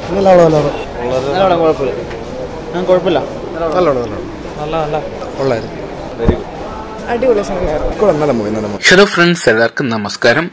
നല്ല നല്ല നല്ലോണം കുഴപ്പമില്ല ഞാൻ കുഴപ്പമില്ല നല്ല നല്ല നല്ല നല്ല കൊള്ളായിരുന്നു അടിപൊളി സിനിമയായിരുന്നു കൊള്ളാം നല്ല മൂവി നല്ല മൂവി ഹലോ ഫ്രണ്ട്സ് എല്ലാവർക്കും നമസ്കാരം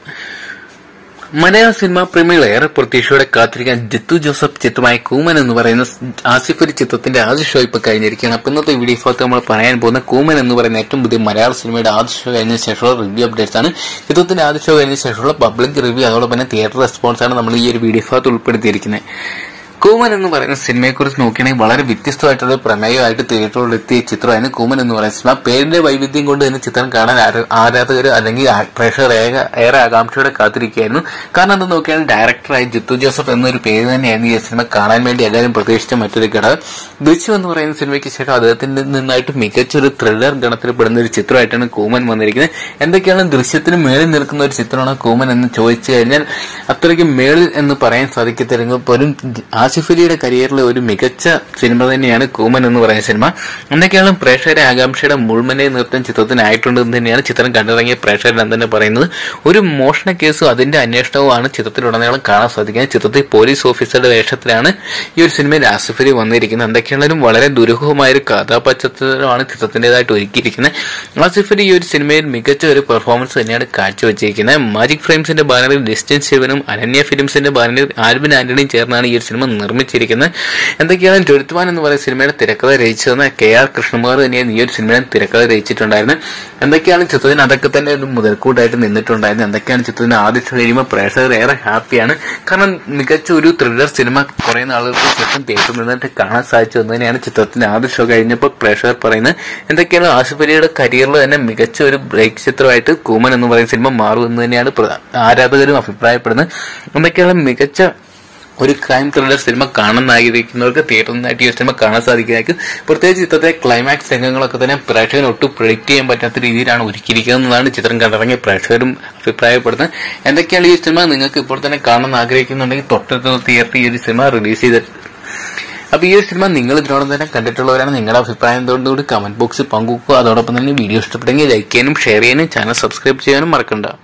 മലയാള സിനിമാ പ്രേമികൾ ഏറെ പ്രതീക്ഷയോടെ കാത്തിരിക്കാൻ ജിത്തു ജോസഫ് ചിത്രമായ കൂമൻ എന്ന് പറയുന്ന ആസിഫ് അലി ചിത്രത്തിന്റെ ആദ്യ ഷോ ഇപ്പൊ കഴിഞ്ഞിരിക്കുകയാണ് അപ്പൊ ഇന്നത്തെ വീഡിയോ ഭാഗത്ത് നമ്മൾ പറയാൻ പോകുന്ന കൂമൻ എന്ന് പറയുന്ന ഏറ്റവും പുതിയ മലയാള സിനിമയുടെ ആദ്യ ഷോ കഴിഞ്ഞ ശേഷമുള്ള റിവ്യൂ അപ്ഡേറ്റ്സ് ആണ് ചിത്രത്തിന്റെ ആദ്യ ഷോ കഴിഞ്ഞ ശേഷമുള്ള പബ്ലിക് റിവ്യൂ അതോടൊപ്പം തന്നെ തിയേറ്റർ റെസ്പോൺസ് ആണ് നമ്മൾ ഈ ഒരു വീഡിയോ ഭാഗത്ത് ഉൾപ്പെടുത്തിയിരിക്കുന്നത് കൂമൻ എന്ന് പറയുന്ന സിനിമയെക്കുറിച്ച് നോക്കുകയാണെങ്കിൽ വളരെ വ്യത്യസ്തമായിട്ടുള്ള പ്രമേയമായിട്ട് തിയേറ്ററിലെത്തിയ ചിത്രമാണ് കൂമൻ എന്ന് പറയുന്ന സിനിമ പേരിന്റെ വൈവിധ്യം കൊണ്ട് തന്നെ ചിത്രം കാണാൻ ആര- ആരാധകർ അല്ലെങ്കിൽ ആ- പ്രേക്ഷകർ ഏക- ഏറെ ആകാംക്ഷയോടെ കാത്തിരിക്കുകയായിരുന്നു കാരണം എന്താ നോക്കിയാൽ ഡയറക്ടറായി ജിത്തു ജോസഫ് എന്നൊരു പേര് തന്നെയായിരുന്നു ഈ സിനിമ കാണാൻ വേണ്ടി എല്ലാവരും പ്രതീക്ഷിച്ച മറ്റൊരു ഘടകം ദൃശ്യം എന്ന് പറയുന്ന സിനിമയ്ക്ക് ശേഷം അദ്ദേഹത്തിന്റെ നിന്നായിട്ട് മികച്ചൊരു ത്രില്ലർ ഗണത്തിൽ പെടുന്ന ഒരു ചിത്രമായിട്ടാണ് കൂമൻ വന്നിരിക്കുന്നത് എന്തൊക്കെയാണ് ദൃശ്യത്തിന് മേളിൽ നിൽക്കുന്ന ഒരു ചിത്രമാണ് കൂമൻ എന്ന് ചോദിച്ചു കഴിഞ്ഞാൽ അത്രയ്ക്ക് മേളിൽ എന്ന് പറയാൻ സാധിക്കത്തില്ലെങ്കിൽ പോലും ആസിഫ് അലിയുടെ കരിയറിലെ ഒരു മികച്ച സിനിമ തന്നെയാണ് കൂമൻ എന്ന് പറയുന്ന സിനിമ എന്തൊക്കെയാണ് പ്രേക്ഷകരെ ആകാംക്ഷയുടെ മുൾമനെ നിർത്താൻ ചിത്രത്തിനായിട്ടുണ്ട് എന്ന് തന്നെയാണ് ചിത്രം കണ്ടിറങ്ങിയ പ്രേക്ഷകരെല്ലാം തന്നെ പറയുന്നത് ഒരു മോഷണ കേസും അതിന്റെ അന്വേഷണവുമാണ് ചിത്രത്തിലുടനീളം കാണാൻ സാധിക്കുന്നത് ചിത്രത്തിൽ പോലീസ് ഓഫീസറുടെ വേഷത്തിലാണ് ഈ ഒരു സിനിമയിൽ ആസിഫ് അലി വന്നിരിക്കുന്നത് എന്തൊക്കെയാണെങ്കിലും വളരെ ദുരൂഹമായ ഒരു കഥാപശ്ചാത്തലമാണ് ചിത്രത്തിന്റേതായിട്ട് ഒരുക്കിയിരിക്കുന്നത് ആസിഫ് അലി ഈ ഒരു സിനിമയിൽ മികച്ച ഒരു പെർഫോമൻസ് തന്നെയാണ് കാഴ്ചവെച്ചിരിക്കുന്നത് മാജിക് ഫ്രെയിംസിന്റെ ബാനറിൽ ഡിസ്റ്റൻ ശിവനും അനന്യ ഫിലിംസിന്റെ ബാനറിൽ ആൽബിൻ ആന്റണിയും ചേർന്നാണ് ഈ ഒരു സിനിമ നിർമ്മിച്ചിരിക്കുന്നത് എന്തൊക്കെയാണ് ടുരുത്തുവാൻ എന്ന് പറയുന്ന സിനിമയുടെ തിരക്കഥ രചിച്ചതെന്ന് കെ ആർ കൃഷ്ണകുമാർ തന്നെയാണ് ഈ ഒരു സിനിമയുടെ തിരക്കഥ രചിച്ചിട്ടുണ്ടായിരുന്നത് എന്തൊക്കെയാണ് ചിത്രത്തിന് അതൊക്കെ തന്നെ ഒരു മുതൽക്കൂട്ടായിട്ട് നിന്നിട്ടുണ്ടായിരുന്നത് എന്തൊക്കെയാണ് ചിത്രത്തിന് ആദ്യം കഴിയുമ്പോൾ പ്രേക്ഷകർ ഏറെ ഹാപ്പിയാണ് കാരണം മികച്ച ഒരു ത്രില്ലർ സിനിമ കുറെ നാളുകൾക്ക് ശേഷം തിയേറ്ററിൽ നിന്നിട്ട് കാണാൻ സാധിച്ചു എന്ന് തന്നെയാണ് ചിത്രത്തിന്റെ ആദ്യ ഷോ കഴിഞ്ഞപ്പോൾ പ്രേക്ഷകർ പറയുന്നത് എന്തൊക്കെയാണ് ആസിഫ് അലിയുടെ കരിയറിൽ തന്നെ മികച്ച ഒരു ബ്രേക്ക് ചിത്രമായിട്ട് കൂമൻ എന്ന് പറയുന്ന സിനിമ മാറും എന്ന് തന്നെയാണ് പ്ര- ആരാധകരും അഭിപ്രായപ്പെടുന്നത് എന്തൊക്കെയാണ് മികച്ച ഒരു ക്രൈം ത്രില്ലർ സിനിമ കാണാൻ ആഗ്രഹിക്കുന്നവർക്ക് തിയേറ്ററിൽ നിന്നായിട്ട് ഈ ഒരു സിനിമ കാണാൻ സാധിക്കുന്നതായിരിക്കും പ്രത്യേകിച്ച് ചിത്രത്തെ ക്ലൈമാക്സ് രംഗങ്ങളൊക്കെ തന്നെ പ്രേക്ഷകന് ഒട്ടും പ്രിഡിക്ട് ചെയ്യാൻ പറ്റാത്ത രീതിയിലാണ് ഒരുക്കിയിരിക്കുന്നത് എന്നതാണ് ചിത്രം കണ്ടിറങ്ങിയ പ്രേക്ഷകരും അഭിപ്രായപ്പെടുന്നത് എന്തൊക്കെയാണ് ഈ സിനിമ നിങ്ങൾക്ക് ഇപ്പോൾ തന്നെ കാണാൻ ആഗ്രഹിക്കുന്നുണ്ടെങ്കിൽ തൊട്ടടുത്ത തിയേറ്ററിൽ ഈ ഒരു സിനിമ റിലീസ് ചെയ്ത് അപ്പൊ ഈ ഒരു സിനിമ നിങ്ങൾ ഇതിനോടൊപ്പം തന്നെ കണ്ടിട്ടുള്ളവരാണ് നിങ്ങളുടെ അഭിപ്രായം എന്തുകൊണ്ടുകൂടി കമന്റ് ബോക്സിൽ പങ്കുവെക്കുക അതോടൊപ്പം തന്നെ വീഡിയോ ഇഷ്ടപ്പെട്ടെങ്കിൽ ലൈക്ക് ചെയ്യാനും ഷെയർ ചെയ്യാനും ചാനൽ സബ്സ്ക്രൈബ് ചെയ്യാനും മറക്കണ്ട